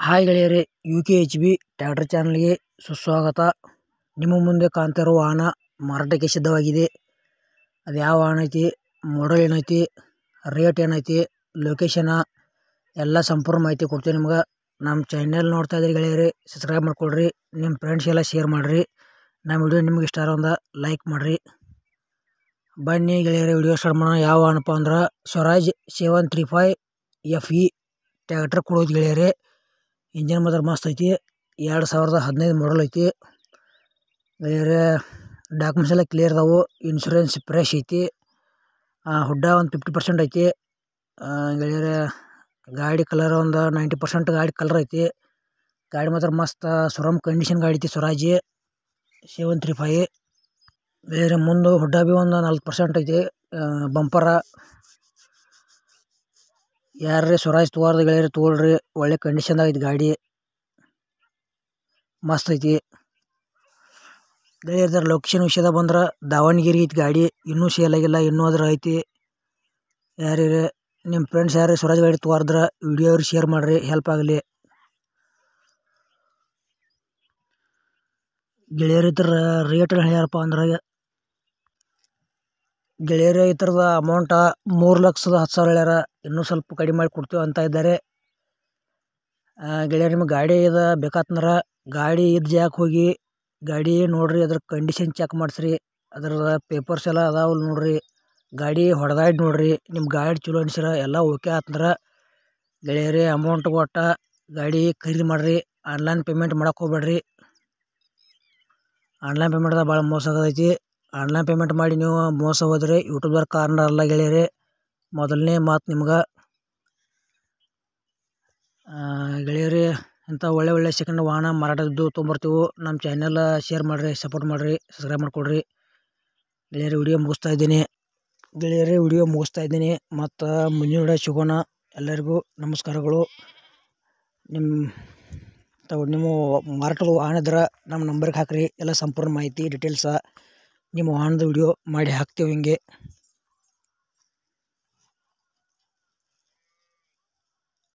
hi ಗೆಳೆಯರೇ U K H B tractor ಚಾನಲ್ಗೆ ಸುಸ್ವಾಗತ ನಿಮ್ಮ ಮುಂದೆ ಕಾಣ್ತಿರುವ ವಾಹನ ಮಾರಾಟಕ್ಕೆ ಸಿದ್ಧವಾಗಿದೆ ಅದು ಯಾವ ವಾಹನ ಐತಿ ಮಾಡಲ್ ಏನೈತಿ ರೇಟ್ ಏನೈತಿ ಲೊಕೇಶನ ಎಲ್ಲ ಸಂಪೂರ್ಣ ಮಾಹಿತಿ ಕೊಡ್ತೀವಿ ನಿಮ್ಗೆ ನಮ್ಮ ಚಾನೆಲ್ ನೋಡ್ತಾ ಇದ್ರಿ ಗೆಳೆಯರೇ ಸಬ್ಸ್ಕ್ರೈಬ್ ಮಾಡ್ಕೊಳ್ರಿ ನಿಮ್ಮ ಫ್ರೆಂಡ್ಸ್ಗೆಲ್ಲ ಶೇರ್ ಮಾಡಿರಿ ನಮ್ಮ ವಿಡಿಯೋ ನಿಮ್ಗೆ ಇಷ್ಟ ಒಂದು ಲೈಕ್ ಮಾಡಿರಿ ಬನ್ನಿ ಗೆಳೆಯರೇ ವಿಡಿಯೋ ಸ್ಟಾರ್ಟ್ ಮಾಡೋಣ ಯಾವ ವಾಹನಪ್ಪ ಅಂದ್ರೆ Swaraj seven three five F E tractor ಕೊಡೋದು ಗೆಳೆಯರೇ ಇಂಜನ್ ಮಾತ್ರ ಮಸ್ತ್ ಐತಿ ಎರಡು ಸಾವಿರದ ಹದಿನೈದು ಮಾಡಲ್ ಐತಿ ಬೇರೆ ಡಾಕ್ಯುಮೆಂಟ್ಸ್ ಎಲ್ಲ ಕ್ಲಿಯರ್ ಅದಾವು ಇನ್ಶೂರೆನ್ಸ್ ಫ್ರೆಶ್ ಐತಿ ಹುಡ್ಡ ಒಂದು ಫಿಫ್ಟಿ ಪರ್ಸೆಂಟ್ ಐತಿ ಗೆಳೆಯರೇ ಗಾಡಿ ಕಲರ್ ಒಂದು ನೈಂಟಿ ಪರ್ಸೆಂಟ್ ಗಾಡಿ ಕಲರ್ ಐತಿ ಗಾಡಿ ಮಾತ್ರ ಮಸ್ತ್ ಸುರಮ್ ಕಂಡೀಷನ್ ಗಾಡಿ ಐತಿ ಸ್ವರಾಜ್ ಸೆವೆನ್ ತ್ರೀ ಫೈ ಬೇರೆ ಮುಂದೆ ಹುಡ್ಡ ಭೀ ಒಂದು ನಲ್ವತ್ತು ಪರ್ಸೆಂಟ್ ಐತಿ ಬಂಪರ ಯಾರೇ ಸ್ವರಾಜ್ ತೊಗೊಳ್ದ ಗೆಳೆಯರು ತೊಗೊಳ್ರಿ ಒಳ್ಳೆ ಕಂಡೀಷನ್ದಾಗ ಐತಿ ಗಾಡಿ ಮಸ್ತ್ ಐತಿ ಗೆಳೆಯರ್ದಾರ ಲೊಕೇಶನ್ ವಿಷಯದಾಗ ಬಂದ್ರೆ ದಾವಣಗೆರೆ ಐತಿ ಗಾಡಿ ಇನ್ನೂ ಸೇಲ್ ಆಗಿಲ್ಲ ಇನ್ನೂ ಅದ್ರ ಐತಿ ಯಾರ್ಯಾರು ನಿಮ್ಮ ಫ್ರೆಂಡ್ಸ್ ಯಾರು ಸ್ವರಾಜ್ ಗಾಡಿ ತೊಗೊರ್ದ್ರ ವಿಡಿಯೋ ಅವ್ರಿಗೆ ಶೇರ್ ಮಾಡಿರಿ ಹೆಲ್ಪ್ ಆಗಲಿ ಗೆಳೆಯರು ಈ ಥರ ರೇಟ್ ಹೇಳ್ಯಾರಪ್ಪ ಅಂದ್ರೆ ಗೆಳೆಯರು ಈ ಥರದ ಅಮೌಂಟ ಮೂರು ಲಕ್ಷದ ಹತ್ತು ಸಾವಿರ ಹೇಳ್ಯಾರ ಇನ್ನೂ ಸ್ವಲ್ಪ ಕಡಿಮೆ ಮಾಡಿ ಕೊಡ್ತೀವಿ ಅಂತ ಇದ್ದಾರೆ ಗೆಳೆಯರು ನಿಮಗೆ ಗಾಡಿ ಇದು ಬೇಕಾತಂದ್ರೆ ಗಾಡಿ ಇದ್ದ ಜಾಗಕ್ಕೆ ಹೋಗಿ ಗಾಡಿ ನೋಡಿರಿ ಅದ್ರ ಕಂಡೀಷನ್ ಚೆಕ್ ಮಾಡಿಸ್ರಿ ಅದ್ರದ್ದು ಪೇಪರ್ಸ್ ಎಲ್ಲ ಅದಾವಲ್ಲ ನೋಡಿರಿ ಗಾಡಿ ಹೊಡೆದಾಡಿ ನೋಡಿರಿ ನಿಮ್ಮ ಗಾಡಿ ಚಲೋ ಅನ್ಸಿರ ಎಲ್ಲ ಓಕೆ ಆತಂದ್ರೆ ಗೆಳೆಯರೇ ಅಮೌಂಟ್ ಕೊಟ್ಟು ಗಾಡಿ ಖರೀದಿ ಮಾಡಿರಿ ಆನ್ಲೈನ್ ಪೇಮೆಂಟ್ ಮಾಡಕ್ಕೆ ಹೋಗ್ಬೇಡ್ರಿ ಆನ್ಲೈನ್ ಪೇಮೆಂಟ್ದಾಗ ಭಾಳ ಮೋಸ ಆಗತೈತಿ ಆನ್ಲೈನ್ ಪೇಮೆಂಟ್ ಮಾಡಿ ನೀವು ಮೋಸ ಹೋದರೆ ಯೂಟ್ಯೂಬ್ದವ್ರ ಕಾರಣ ಅಲ್ಲ ಗೆಳೆಯರೇ ಮೊದಲನೇ ಮಾತು ನಿಮ್ಗೆ ಗೆಳೆಯರೇ ಇಂಥ ಒಳ್ಳೆ ಒಳ್ಳೆ ಸೆಕೆಂಡ್ ವಾಹನ ಮಾರಾಟದ್ದು ತೊಗೊಂಬರ್ತೀವಿ ನಮ್ಮ ಚಾನೆಲ್ ಶೇರ್ ಮಾಡಿರಿ ಸಪೋರ್ಟ್ ಮಾಡಿರಿ ಸಬ್ಸ್ಕ್ರೈಬ್ ಮಾಡ್ಕೊಳ್ರಿ ಗೆಳೆಯರೇ ವಿಡಿಯೋ ಮುಗಿಸ್ತಾ ಇದ್ದೀನಿ ಗೆಳೆಯರೇ ವಿಡಿಯೋ ಮುಗಿಸ್ತಾ ಇದ್ದೀನಿ ಮತ್ತು ಮುಂದಿನ ವಿಡಿಯೋ ಸಿಗೋಣ ಎಲ್ಲರಿಗೂ ನಮಸ್ಕಾರಗಳು ನಿಮ್ಮ ತಾವು ನಿಮ್ಮ ಮಾರಾಟದ ವಾಹನ ಇದ್ರೆ ನಮ್ಮ ನಂಬರ್ಗೆ ಹಾಕಿರಿ ಎಲ್ಲ ಸಂಪೂರ್ಣ ಮಾಹಿತಿ ಡೀಟೇಲ್ಸ ನಿಮ್ಮ ವಾಹನದ ವಿಡಿಯೋ ಮಾಡಿ ಹಾಕ್ತೀವಿ ಹಿಂಗೆ